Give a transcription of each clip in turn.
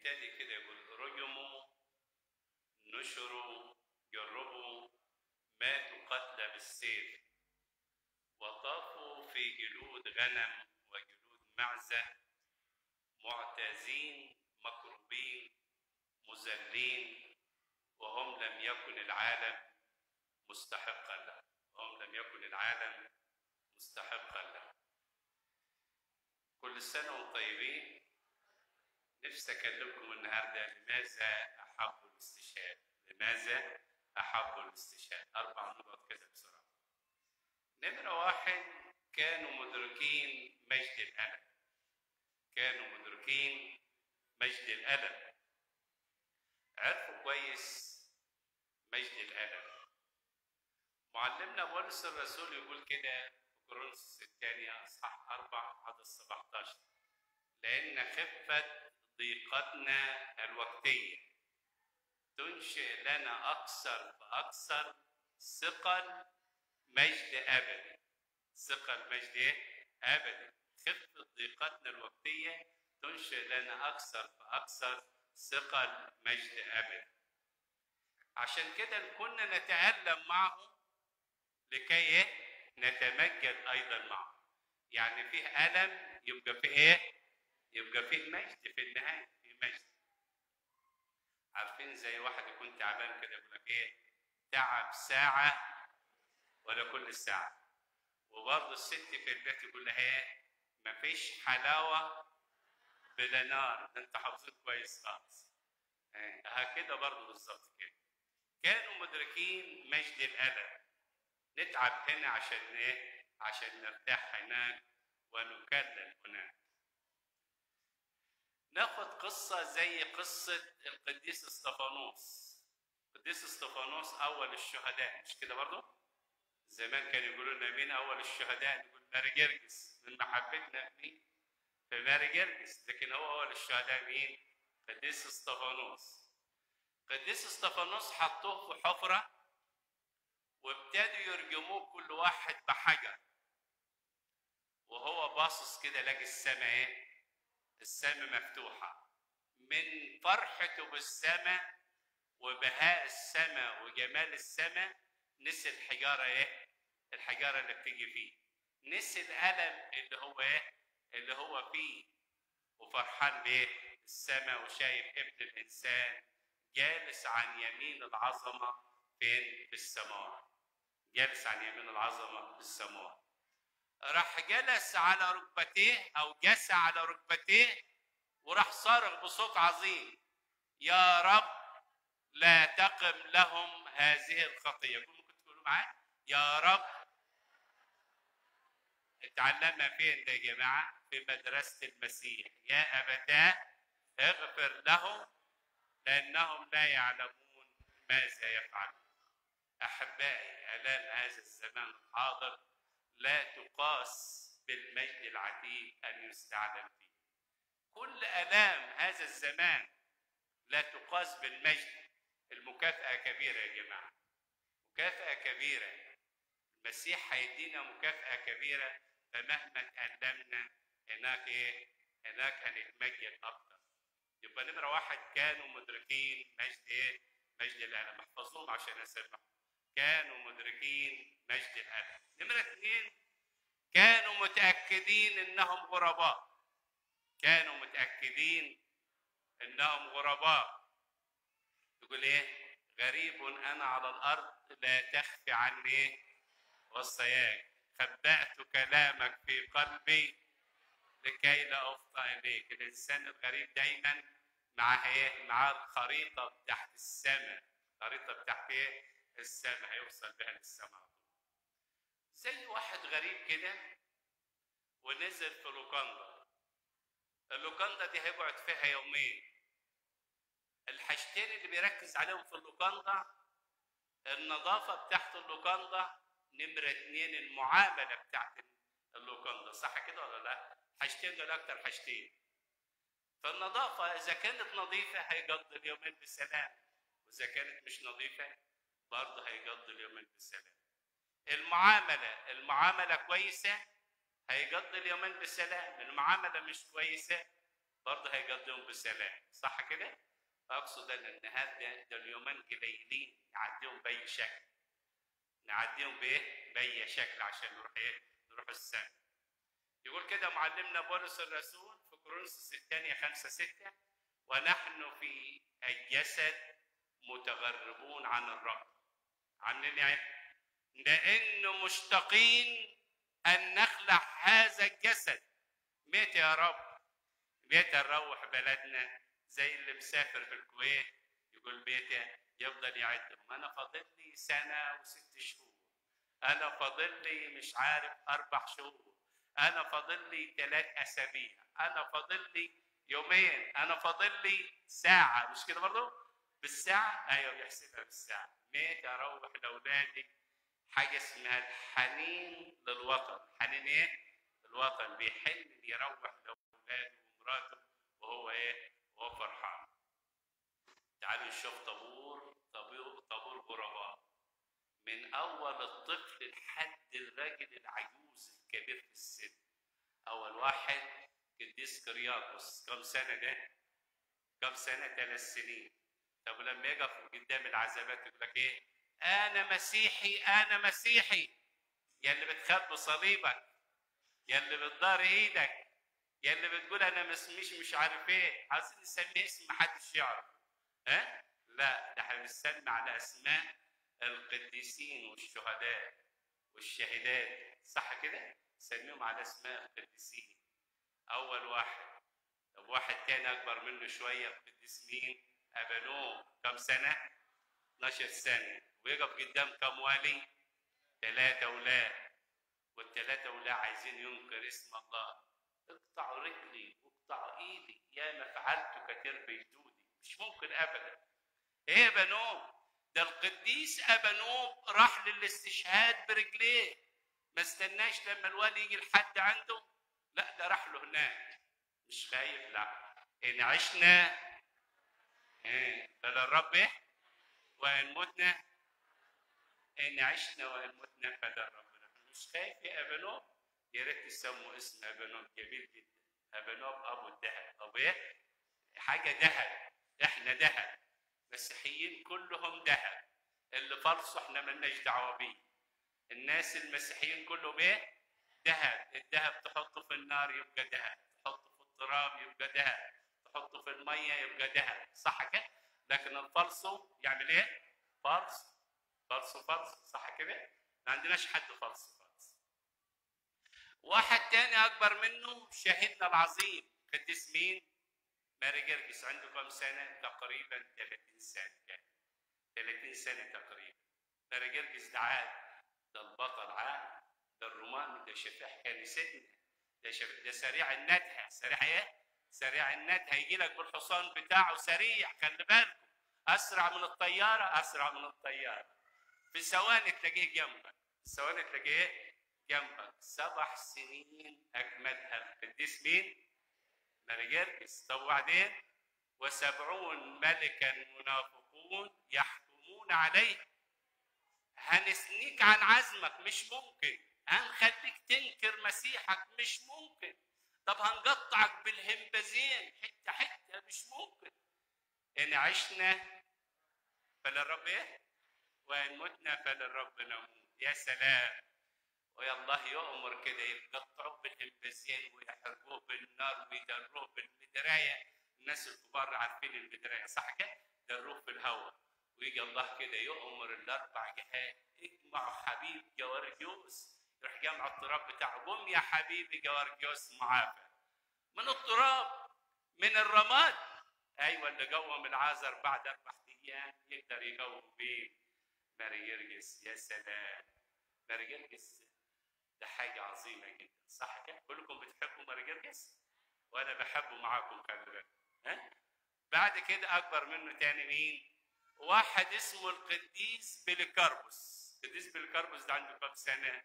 يبتدي كده يقول رجموا نشروا جربوا ماتوا قتلى بالسيف وطافوا في جلود غنم وجلود معزة معتازين مكروبين مذلين وهم لم يكن العالم مستحقا له وهم لم يكن العالم مستحقا له كل سنة وانتم طيبين نفسي أكلمكم النهاردة لماذا أحبوا الاستشهاد لماذا أحبوا الاستشهاد أربع نقط كده بسرعة نمرة واحد كانوا مدركين مجد الألم كانوا مدركين مجد الألم عرفوا كويس مجد الألم معلمنا بولس الرسول يقول كده في كورنثوس الثانية أصحاح 4 عدد 17 لأن خفة ضيقتنا الوقتية تنشئ لنا أكثر فأكثر ثقل مجد أبدي ثقل مجد إيه؟ أبدي خفة ضيقتنا الوقتية تنشئ لنا أكثر فأكثر ثقل مجد أبدي عشان كده كنا نتألم معه لكي إيه؟ نتمجد أيضا معه يعني فيه ألم يبقى فيه إيه؟ يبقى فيه مجد في النهاية فيه مجد عارفين زي واحد يكون تعبان كده يقول لك إيه؟ تعب ساعة ولا كل ساعة وبرضه الست في البيت يقول لها إيه؟ مفيش حلاوة بلا نار ده أنت حافظين كويس خالص إيه، هكذا برضه بالظبط كده كانوا مدركين مجد الألم نتعب هنا عشان ايه؟ عشان نرتاح هناك ونكلل هناك. ناخد قصة زي قصة القديس اسطفانوس. القديس اسطفانوس أول الشهداء مش كده برضه؟ زمان كانوا يقولوا لنا مين أول الشهداء؟ نقول ماري جرجس من محبتنا مين؟ في ماري جرجس لكن هو أول الشهداء مين؟ القديس اسطفانوس. القديس اسطفانوس حطوه في حفرة وابتدوا يرجموه كل واحد بحجر وهو باصص كده لاقي السماء ايه السماء مفتوحه من فرحته بالسماء وبهاء السماء وجمال السماء نسي الحجاره ايه الحجاره اللي بتيجي فيه نسي الالم اللي هو ايه اللي هو فيه وفرحان بايه السماء وشايف ابن الانسان جالس عن يمين العظمه فين في السماء جالس عن يمين العظمة في السماء راح جلس على ركبتيه أو جس على ركبتيه وراح صارخ بصوت عظيم يا رب لا تقم لهم هذه الخطية ممكن تقولوا معايا يا رب اتعلمنا فين ده يا جماعة في مدرسة المسيح يا أبتاه اغفر لهم لأنهم لا يعلمون ماذا يفعلون احبائي الام هذا الزمان الحاضر لا تقاس بالمجد العتيد ان يستعلم فيه كل الام هذا الزمان لا تقاس بالمجد المكافاه كبيره يا جماعه مكافاه كبيره المسيح هيدينا مكافاه كبيره فمهما تألمنا هناك ايه هناك هنتمجد اكتر يبقى نمره واحد كانوا مدركين مجد ايه مجد الالم احفظوهم عشان اسمعهم كانوا مدركين مجد الألم نمرة اثنين كانوا متأكدين إنهم غرباء كانوا متأكدين إنهم غرباء يقول إيه غريب أنا على الأرض لا تخفي عني وصاياك خبأت كلامك في قلبي لكي لا أفضى إليك الإنسان الغريب دايما معاه إيه معاه الخريطة بتاعت السماء الخريطة بتاعت إيه السماء هيوصل بها للسماء زي واحد غريب كده ونزل في لوكاندا اللوكاندا دي هيقعد فيها يومين الحاجتين اللي بيركز عليهم في اللوكاندا النظافة بتاعت اللوكاندا نمرة اتنين المعاملة بتاعت اللوكاندا صح كده ولا لا؟ حاجتين دول أكتر حاجتين فالنظافة إذا كانت نظيفة هيقضي اليومين بسلام وإذا كانت مش نظيفة برضه هيقضي اليومين بسلام المعاملة المعاملة كويسة هيقضي اليومين بسلام المعاملة مش كويسة برضه هيقضيهم بسلام صح كده؟ اقصد انا ان هذا ده اليومين قليلين نعديهم باي شكل نعديهم بايه؟ باي شكل عشان نروح ايه؟ نروح السماء يقول كده معلمنا بولس الرسول في كورنثوس الثانيه 5 6 ونحن في الجسد متغربون عن الرب عاملين ايه؟ لأنه مشتاقين أن نخلع هذا الجسد متى يا رب؟ متى نروح بلدنا زي اللي مسافر في الكويت يقول متى يفضل يعدهم أنا فاضل لي سنة وست شهور أنا فاضل لي مش عارف أربع شهور أنا فاضل لي ثلاث أسابيع أنا فاضل لي يومين أنا فاضل لي ساعة مش كده برضه؟ بالساعة؟ أيوه بيحسبها بالساعة متى أروح لأولادي حاجة اسمها الحنين للوطن حنين ايه؟ الوطن بيحن يروح لأولاده ومراته وهو ايه؟ وهو فرحان تعالوا نشوف طابور طابور طابور غرباء من أول الطفل لحد الراجل العجوز الكبير في السن أول واحد قديس كرياكوس كم سنة ده؟ كم سنة؟ ثلاث سنين طب لما يقف قدام العزبات يقول لك ايه؟ انا مسيحي انا مسيحي يا اللي بتخبي صليبك يا اللي بتدار ايدك يا اللي بتقول انا مش مش مش عارف ايه عايزين نسمي اسم محدش يعرف ها لا ده احنا بنسمي على اسماء القديسين والشهداء والشهيدات صح كده نسميهم على اسماء القديسين اول واحد طب واحد تاني اكبر منه شويه القديس مين ابانوم كم سنه 12 سنه ويقف قدام كم والي؟ ثلاثة ولا والثلاثة ولا عايزين ينكر اسم الله اقطعوا رجلي واقطعوا ايدي يا ما فعلت كثير بجدودي مش ممكن ابدا ايه يا بنوم ده القديس ابنوب راح للاستشهاد برجليه ما استناش لما الوالي يجي لحد عنده لا ده راح له هناك مش خايف لا ان عشنا ايه فللرب ايه وان متنا ان عشنا وان متنا فده ربنا مش خايف يا ابنوب يا ريت تسموا اسم ابنوب جميل جدا ابنوب ابو الذهب ابو ايه حاجه ذهب احنا ذهب مسيحيين كلهم ذهب اللي فلسوا احنا ملناش دعوه بيه الناس المسيحيين كلهم ايه ذهب الذهب تحطه في النار يبقى ذهب تحطه في التراب يبقى ذهب تحطه في الميه يبقى ذهب صح كده لكن الفلسو يعمل ايه فلس فلس فلس صح كده ما عندناش حد فلس فلس واحد تاني اكبر منه شهيدنا العظيم قديس مين ماري جرجس عنده كم سنه تقريبا 30 سنه كان 30 سنه تقريبا ماري جرجس ده عاد ده البطل عاد ده الرومان ده شفاح كنيستنا ده شف... ده سريع الندهه سريع ايه سريع الندهه يجي لك بالحصان بتاعه سريع خلي بالكم اسرع من الطياره اسرع من الطياره في ثواني تلاقيه جنبك في ثواني تلاقيه جنبك سبع سنين اكملها القديس مين؟ مرجرجس طب وبعدين وسبعون ملكا منافقون يحكمون عليه هنسنيك عن عزمك مش ممكن هنخليك تنكر مسيحك مش ممكن طب هنقطعك بالهمبزين حته حته مش ممكن ان عشنا فللرب ايه وان متنا فللرب نموت يا سلام ويا الله يؤمر كده يقطعوه بالهمبزين ويحرقوه بالنار ويدروه بالمدرايه الناس الكبار عارفين المدرايه صح كده دروه في الهواء ويجي الله كده يؤمر الاربع جهات اجمعوا حبيب جوارجيوس يروح جمع التراب بتاعه قوم يا حبيبي جوارجيوس معافى من التراب من الرماد ايوه اللي قوم العازر بعد اربع ايام يقدر يقوم بيه ماري يرجس يا سلام ماري يرجس ده حاجه عظيمه جدا صح كده كلكم بتحبوا ماري يرجس وانا بحبه معاكم خلي بالك ها بعد كده اكبر منه تاني مين واحد اسمه القديس بليكاربوس القديس بليكاربوس ده عنده كام سنه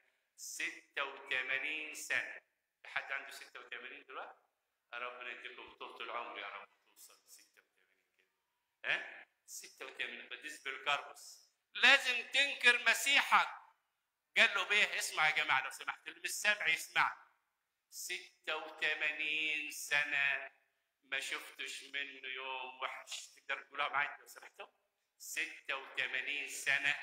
86 سنه حد عنده 86 دلوقتي ربنا يديكم طول العمر يا رب توصل 86 كده ها 86 القديس بليكاربوس لازم تنكر مسيحك قال له بيه اسمع يا جماعه لو سمحت اللي مش سامع يسمع 86 سنه ما شفتش منه يوم وحش تقدر تقولها معايا لو سمحتوا 86 سنة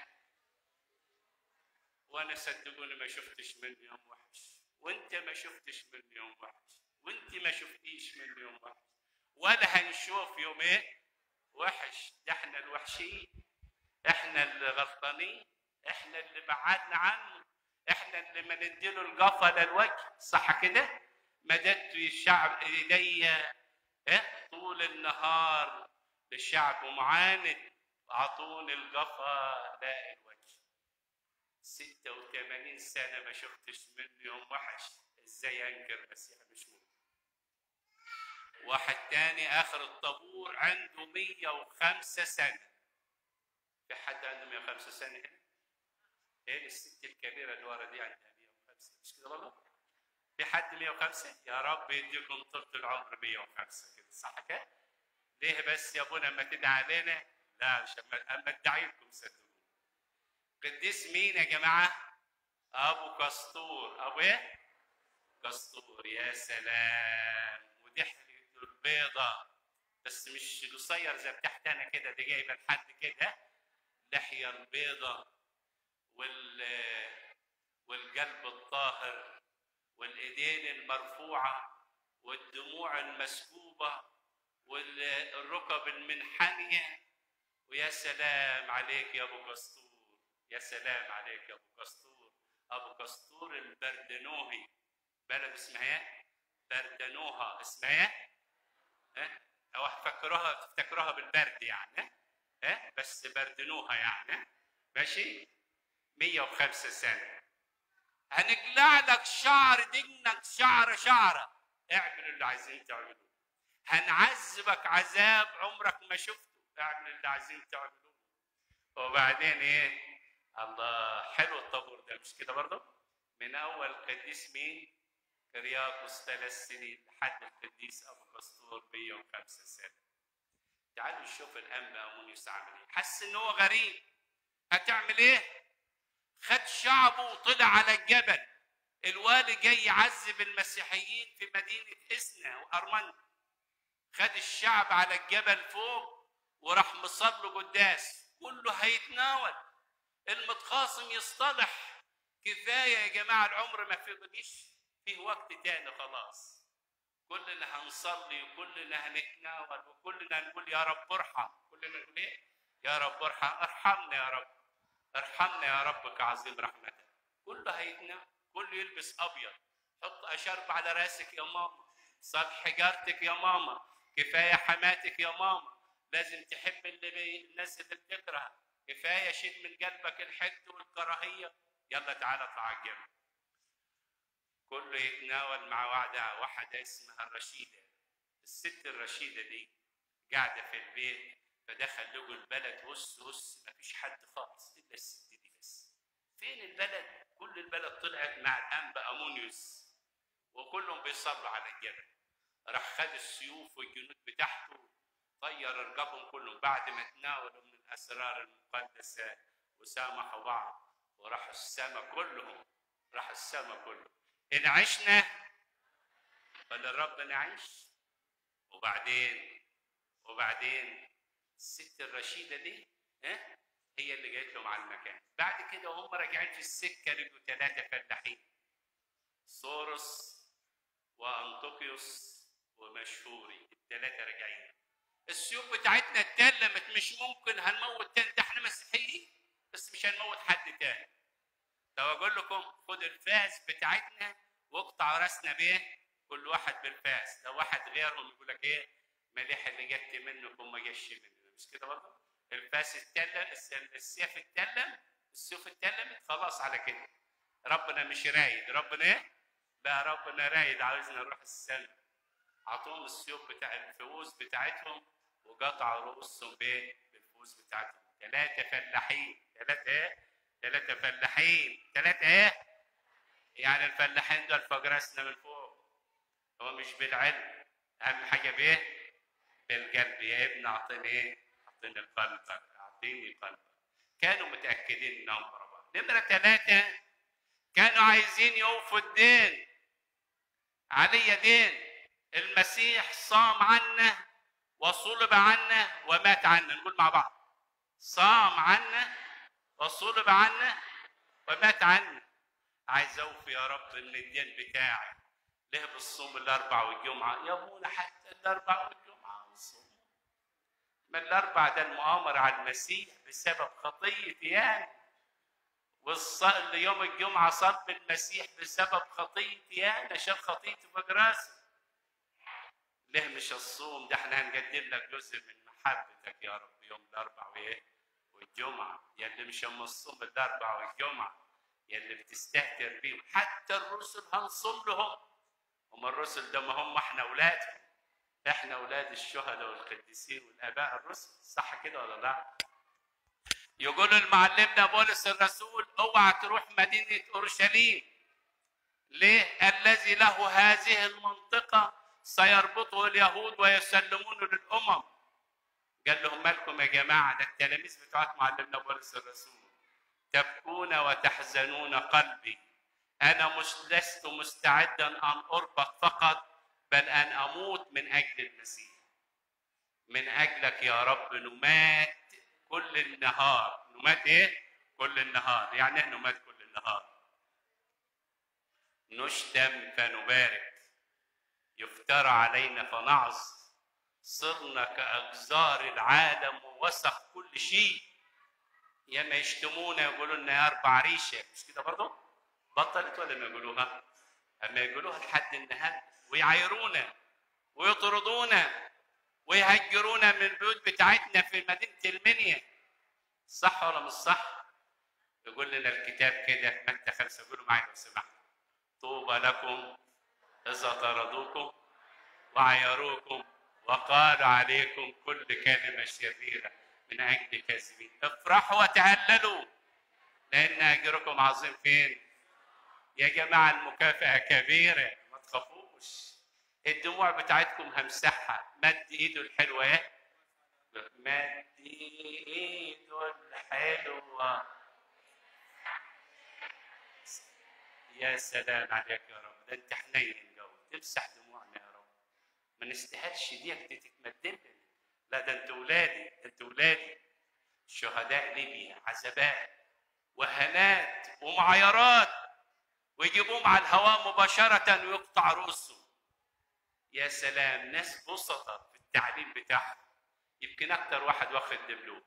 وأنا صدقوني ما شفتش منه يوم وحش وأنت ما شفتش منه يوم وحش وأنت ما شفتيش منه يوم وحش ولا هنشوف يوم إيه وحش ده احنا الوحشين احنا اللي غلطانين احنا اللي بعدنا عنه احنا اللي ما نديله القفا للوجه صح كده مددت الشعب ايديا إيه؟ طول النهار للشعب معاند اعطوني القفا لا الوجه 86 سنه ما شفتش منه يوم وحش ازاي انكر المسيح مش ممكن واحد تاني اخر الطابور عنده 105 سنه في حد عنده 105 سنه هنا؟ ايه الست الكبيره اللي ورا دي عندها 105 مش كده برضه؟ في حد 105 يا رب يديكم طول العمر 105 كده صح كده؟ ليه بس يا ابونا اما تدعي علينا؟ لا مش اما اما ادعي لكم صدقوني قديس مين يا جماعه؟ ابو كسطور ابو ايه؟ كسطور يا سلام ودي حلقته البيضة بس مش قصير زي بتاعتنا كده دي جايبه لحد كده اللحيه البيضة وال والقلب الطاهر والايدين المرفوعه والدموع المسكوبه والركب المنحنيه ويا سلام عليك يا ابو كسطور يا سلام عليك يا ابو كسطور ابو كسطور البردنوهي بلد اسمها ايه؟ بردنوها اسمها ايه؟ ها؟ او فكروها تفتكروها بالبرد يعني ها؟ بس بردنوها يعني ماشي؟ 105 سنه هنقلع لك شعر دقنك شعر شعره اعمل اللي عايزين تعملوه هنعذبك عذاب عمرك ما شفته اعمل اللي عايزين تعملوه وبعدين ايه الله حلو الطابور ده مش كده برضه من اول قديس مين كرياكوس ثلاث سنين لحد القديس ابو كسطور 105 سنه تعالوا نشوف الانبا امونيوس عامل ايه حس ان هو غريب هتعمل ايه خد شعبه وطلع على الجبل الوالي جاي يعذب المسيحيين في مدينة إسنا وأرمنة خد الشعب على الجبل فوق وراح مصلي قداس كله هيتناول المتخاصم يصطلح كفاية يا جماعة العمر ما فضليش فيه وقت تاني خلاص كلنا هنصلي وكلنا هنتناول وكلنا نقول يا رب ارحم كلنا نقول ايه يا رب ارحم ارحمنا يا رب ارحمنا يا رب كعظيم رحمتك كله هيتناول كله يلبس ابيض حط اشرب على راسك يا ماما صب حجارتك يا ماما كفايه حماتك يا ماما لازم تحب اللي بي... الناس اللي بتكره كفايه شيل من قلبك الحقد والكراهيه يلا تعالى اطلع على الجبل كله يتناول مع واحدة واحدة اسمها الرشيدة الست الرشيدة دي قاعدة في البيت فدخل لقوا البلد هس هس مفيش حد خالص إلا الست دي بس فين البلد؟ كل البلد طلعت مع الأنبا أمونيوس وكلهم بيصلوا على الجبل راح خد السيوف والجنود بتاعته طير رقابهم كلهم بعد ما تناولوا من الأسرار المقدسة وسامحوا بعض وراحوا السما كلهم راح السما كلهم إن عشنا فللرب نعيش وبعدين وبعدين الست الرشيدة دي ها هي اللي جايت لهم على المكان بعد كده هم راجعين في السكة لقوا ثلاثة فلاحين سورس وأنطوكيوس ومشهوري الثلاثة راجعين السيوف بتاعتنا اتلمت مش ممكن هنموت تاني ده احنا مسيحيين بس مش هنموت حد تاني لو اقول لكم خد الفاس بتاعتنا واقطع راسنا بيه كل واحد بالفاس لو واحد غيرهم يقول لك ايه مليح اللي جت منكم ما جاش مننا مش كده برضه الفاس اتلم السيف اتلم السيوف اتلمت خلاص على كده ربنا مش رايد ربنا ايه لا ربنا رايد عاوزنا نروح السلم عطوهم السيوف بتاع الفؤوس بتاعتهم وقطعوا رؤوسهم بايه بالفؤوس بتاعتهم ثلاثه فلاحين ثلاثه ايه ثلاثه فلاحين ثلاثه ايه يعني الفلاحين دول فوق راسنا من فوق هو مش بالعلم اهم حاجه بايه بالقلب يا ابن اعطيني ايه اعطيني قلبك اعطيني قلبك كانوا متاكدين انهم بربع نمره ثلاثه كانوا عايزين يوفوا الدين علي دين المسيح صام عنا وصلب عنا ومات عنا نقول مع بعض صام عنا وصلب عنا ومات عنا عايز اوفي يا رب من الدين بتاعي ليه بالصوم الاربع والجمعه يا ابونا حتى الاربع والجمعه والصوم ما الاربع ده المؤامره على المسيح بسبب خطيه يعني والص- يوم الجمعه صلب المسيح بسبب خطيتي انا شال خطيتي فوق راسي ليه مش الصوم ده احنا هنقدم لك جزء من محبتك يا رب يوم الاربع وايه والجمعه يا اللي مش هم الصوم الاربع والجمعه يا اللي بتستهتر بيهم حتى الرسل هنصوم لهم هم الرسل ده ما هم احنا اولادهم احنا اولاد الشهداء والقديسين والاباء الرسل صح كده ولا لا يقول المعلمنا بولس الرسول اوعى تروح مدينه اورشليم ليه الذي له هذه المنطقه سيربطه اليهود ويسلمونه للامم قال لهم مالكم يا جماعه ده التلاميذ بتوعت معلمنا بولس الرسول تبكون وتحزنون قلبي انا مش لست مستعدا ان اربط فقط بل ان اموت من اجل المسيح من اجلك يا رب نمات كل النهار نمات ايه كل النهار يعني ايه نمات كل النهار نشتم فنبارك يفترى علينا فنعظ صرنا كأجزار العالم ووسخ كل شيء يا ما يشتمونا يقولوا لنا يا اربع ريشه مش كده برضه؟ بطلت ولا ما يقولوها؟ اما يقولوها لحد النهار ويعايرونا ويطردونا ويهجرونا من البيوت بتاعتنا في مدينه المنيا صح ولا مش صح؟ يقول لنا الكتاب كده متى خمسه قولوا معايا لو سمحت طوبى لكم اذا طردوكم وعيروكم وقالوا عليكم كل كلمه شريره من اجل كاذبين افرحوا وتهللوا لان اجركم عظيم فين يا جماعه المكافاه كبيره ما تخافوش الدموع بتاعتكم همسحها مد ايده الحلوه ايه مد ايده الحلوه يا سلام عليك يا رب ده انت حنين قوي تمسح دموعنا يا رب ما نستاهلش ديك تتمدد لنا لا ده انت ولادي ده انت ولادي شهداء ليبيا عذابات وهنات ومعايرات ويجيبوهم على الهواء مباشرة ويقطع رؤوسهم يا سلام ناس بسطة في التعليم بتاعهم يمكن أكتر واحد واخد دبلوم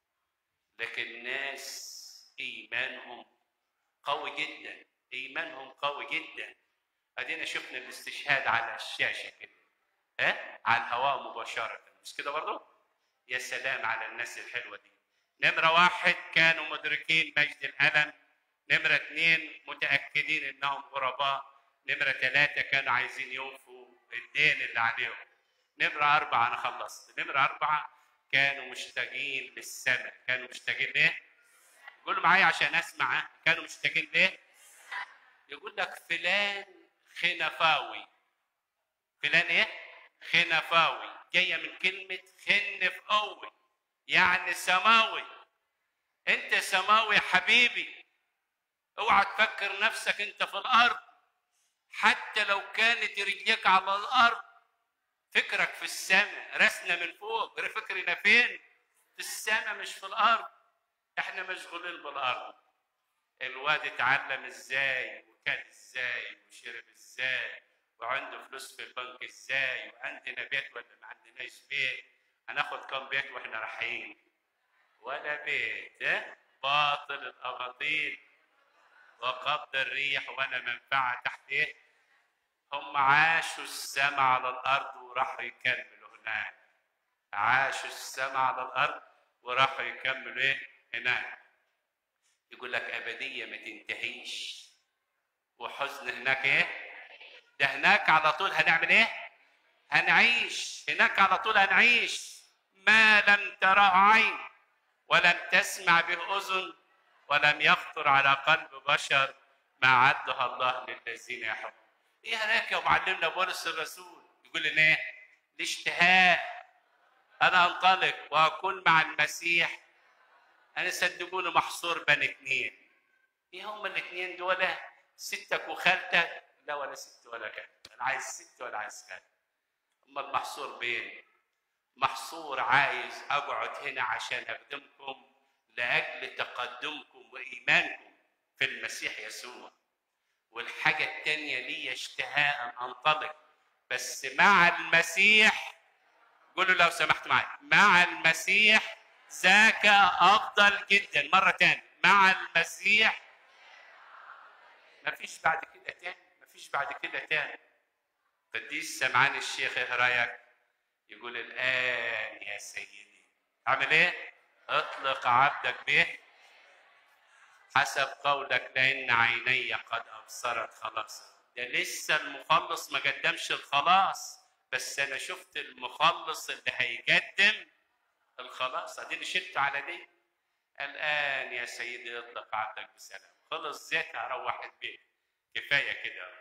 لكن ناس إيمانهم قوي جدا إيمانهم قوي جدا أدينا شفنا الاستشهاد على الشاشة كده ها على الهواء مباشرة مش كده برضه؟ يا سلام على الناس الحلوة دي نمرة واحد كانوا مدركين مجد الألم نمرة اثنين متأكدين إنهم غرباء نمرة ثلاثة كانوا عايزين يوفوا الدين اللي عليهم نمرة أربعة أنا خلصت نمرة أربعة كانوا مشتاقين للسماء كانوا مشتاقين ليه؟ قولوا معايا عشان أسمع ها؟ كانوا مشتاقين ليه؟ يقول لك فلان خنفاوي فلان إيه؟ خنفاوي جاية من كلمة خنف قوي يعني سماوي انت سماوي يا حبيبي اوعى تفكر نفسك انت في الارض حتى لو كانت رجليك على الارض فكرك في السماء رسنا من فوق فكرنا فين في السماء مش في الارض احنا مشغولين بالارض الواد اتعلم ازاي وكان ازاي وشرب ازاي وعنده فلوس في البنك ازاي وعندنا بيت ولا ما عندناش بيت هناخد كم بيت واحنا رايحين ولا بيت اه؟ باطل الاباطيل وقبض الريح ولا منفعه تحت ايه هم عاشوا السماء على الارض وراحوا يكملوا هناك عاشوا السماء على الارض وراحوا يكملوا ايه هناك يقول لك ابديه ما تنتهيش وحزن هناك ايه ده هناك على طول هنعمل ايه هنعيش هناك على طول هنعيش ما لم تراه عين ولم تسمع به اذن ولم يخطر على قلب بشر ما عدها الله للذين يحبون ايه هناك يا معلمنا بولس الرسول يقول لنا ايه الاشتهاء انا انطلق واكون مع المسيح انا صدقوني محصور بين اثنين ايه هما الاثنين دول ستك وخالتك لا ولا ست ولا خالتك انا عايز ست ولا عايز خالتك اما المحصور بين محصور عايز اقعد هنا عشان اخدمكم لاجل تقدمكم وايمانكم في المسيح يسوع والحاجه الثانيه لي اشتهاء ان انطلق بس مع المسيح قولوا لو سمحت معي مع المسيح ذاك افضل جدا مره تاني مع المسيح مفيش بعد كده تاني مفيش بعد كده تاني قديس سمعان الشيخ ايه رايك يقول الان يا سيدي عامل ايه اطلق عبدك به حسب قولك لان عيني قد ابصرت خلاصا ده لسه المخلص ما قدمش الخلاص بس انا شفت المخلص اللي هيقدم الخلاص اديني شلت على دي الان يا سيدي اطلق عبدك بسلام خلص زيتها روح البيت كفايه كده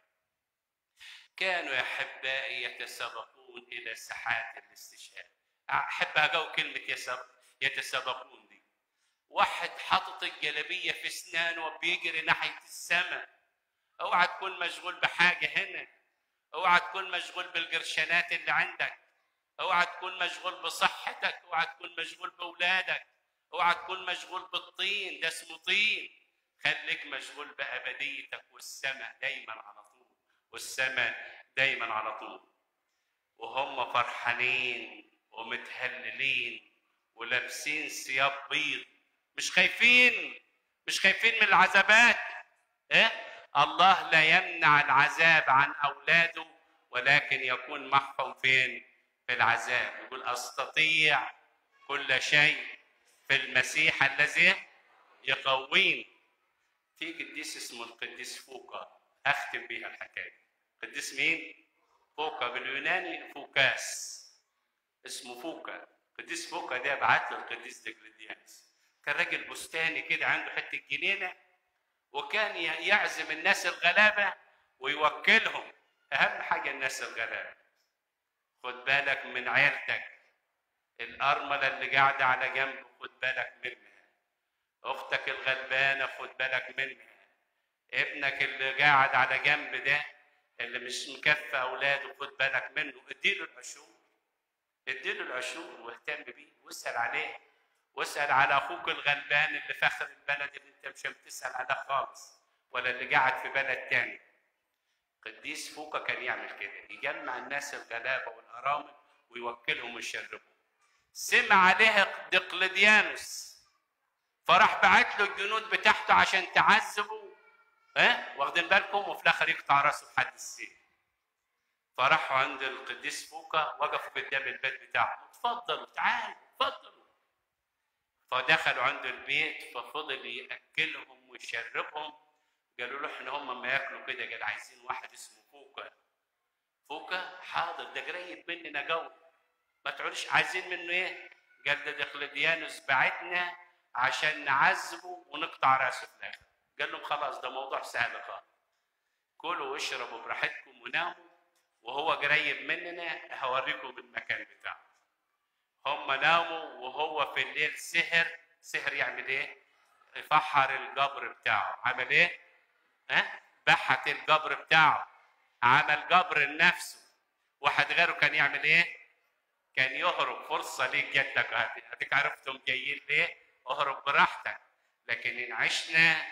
كانوا يا احبائي يتسابقون الى ساحات الاستشهاد احب اجاوب كلمه يسب- يتسابقون دي واحد حاطط الجلابيه في اسنانه وبيجري ناحيه السماء اوعى تكون مشغول بحاجه هنا اوعى تكون مشغول بالقرشانات اللي عندك اوعى تكون مشغول بصحتك اوعى تكون مشغول باولادك اوعى تكون مشغول بالطين ده اسمه طين خليك مشغول بابديتك والسماء دايما على طول والسماء دايما على طول وهم فرحانين ومتهللين ولابسين ثياب بيض مش خايفين مش خايفين من العذابات إيه؟ الله لا يمنع العذاب عن اولاده ولكن يكون معهم فين في العذاب يقول استطيع كل شيء في المسيح الذي يقويني في قديس اسمه القديس فوكا اختم بيها الحكايه قديس مين فوكا باليوناني فوكاس اسمه فوكا قديس فوكا ده بعت له القديس ديكليديانس كان راجل بستاني كده عنده حته جنينه وكان ي- يعزم الناس الغلابه ويوكلهم اهم حاجه الناس الغلابه خد بالك من عيلتك الارمله اللي قاعده على جنب خد بالك منها اختك الغلبانه خد بالك منها ابنك اللي قاعد على جنب ده اللي مش مكفى اولاده خد بالك منه اديله العشور اديله العشور واهتم بيه واسال عليه واسال على اخوك الغلبان اللي في اخر البلد اللي انت مش بتسال عليه خالص ولا اللي قاعد في بلد تاني قديس فوكا كان يعمل كده يجمع الناس الغلابه والارامل ويوكلهم ويشربهم سمع عليها دقلديانوس فراح بعت له الجنود بتاعته عشان تعذبه ها واخدين بالكم وفي الاخر يقطع راسه بحد السيف فراحوا عند القديس فوكا وقفوا قدام البيت بتاعه اتفضلوا تعالوا اتفضلوا فدخلوا عنده البيت ففضل ياكلهم ويشربهم قالوا له احنا هم ما ياكلوا كده قال عايزين واحد اسمه فوكا فوكا حاضر ده قريب مننا قوي ما تقولش عايزين منه ايه قال ده دقلديانوس بعتنا عشان نعذبه ونقطع راسه في الاخر قال لهم خلاص ده موضوع سهل خالص كلوا واشربوا براحتكم وناموا وهو قريب مننا هوريكم المكان بتاعه هم ناموا وهو في الليل سهر سهر يعمل ايه يفحر القبر بتاعه عمل ايه ها بحت القبر بتاعه عمل قبر لنفسه واحد غيره كان يعمل ايه كان يهرب فرصه ليك جات لك هديك عرفتم جايين ليه اهرب براحتك لكن ان عشنا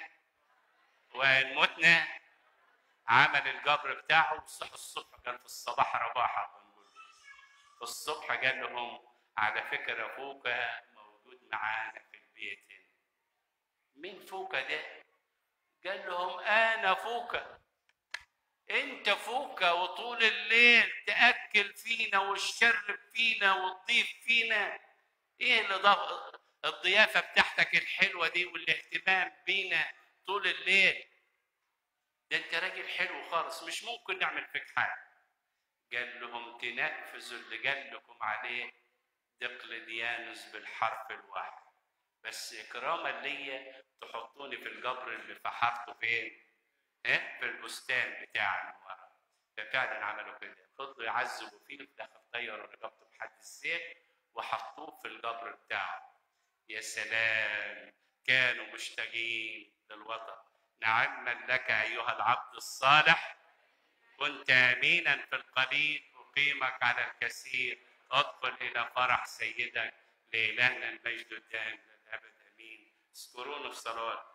وان متنا عمل القبر بتاعه وصح الصبح كان في الصباح رباحه بنقول في الصبح قال لهم على فكره فوكا موجود معانا في البيت هنا مين فوكا ده؟ قال لهم انا فوكا انت فوكا وطول الليل تاكل فينا وتشرب فينا وتضيف فينا ايه اللي ضف... الضيافه بتاعتك الحلوه دي والاهتمام بينا طول الليل ده انت راجل حلو خالص مش ممكن نعمل فيك حاجه قال لهم تنفذوا اللي قال لكم عليه دقلديانوس بالحرف الواحد بس اكراما ليا تحطوني في القبر اللي فحرته فين؟ ايه؟ في البستان بتاعنا ورا ففعلا عملوا كده فضلوا يعذبوا فيه في الاخر طيروا رقبته بحد السيف وحطوه في القبر بتاعه يا سلام كانوا مشتاقين للوطن نعما لك ايها العبد الصالح كنت امينا في القليل يقيمك على الكثير ادخل إلى فرح سيدك لإلهنا المجد الدائم للأبد آمين اذكروني في صلوات